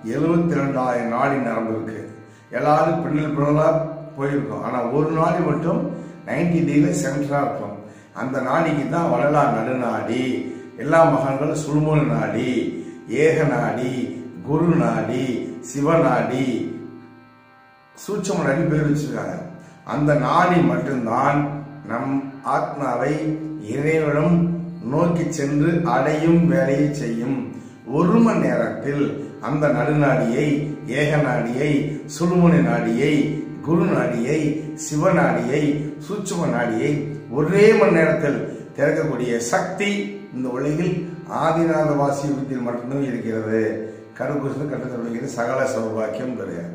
எழுபத்தி ரெண்டாயிரம் நாடி நரம்பு இருக்கு எல்லாரும் பின்னல் பின்னலா போயிருக்கும் ஆனா ஒரு நாடி மட்டும் நைன்டி டிகிரி சென்டரா இருக்கும் அந்த நாடிக்கு தான் வள்ளலார் நடுநாடி எல்லா மகான்களும் சுழுமுனை நாடி ஏக நாடி குரு நாடி சிவநாடி சூட்சம நாடி பேர் வச்சிருக்காங்க அந்த நாடி மட்டும்தான் நம் ஆத்மாவை இறைவனும் நோக்கி சென்று அடையும் வேலையை செய்யும் ஒரு மணி நேரத்தில் அந்த நடுநாடியை ஏக நாடியை சுழுமுனை நாடியை குரு நாடியை சிவநாடியை சூட்சும நாடியை ஒரே மணி நேரத்தில் திறக்கக்கூடிய சக்தி இந்த உலகில் ஆதிநாத வாசி மட்டுமே இருக்கிறது கருப்புசு கட்டத்தில் சகல சௌபாக்கியம் கிடையாது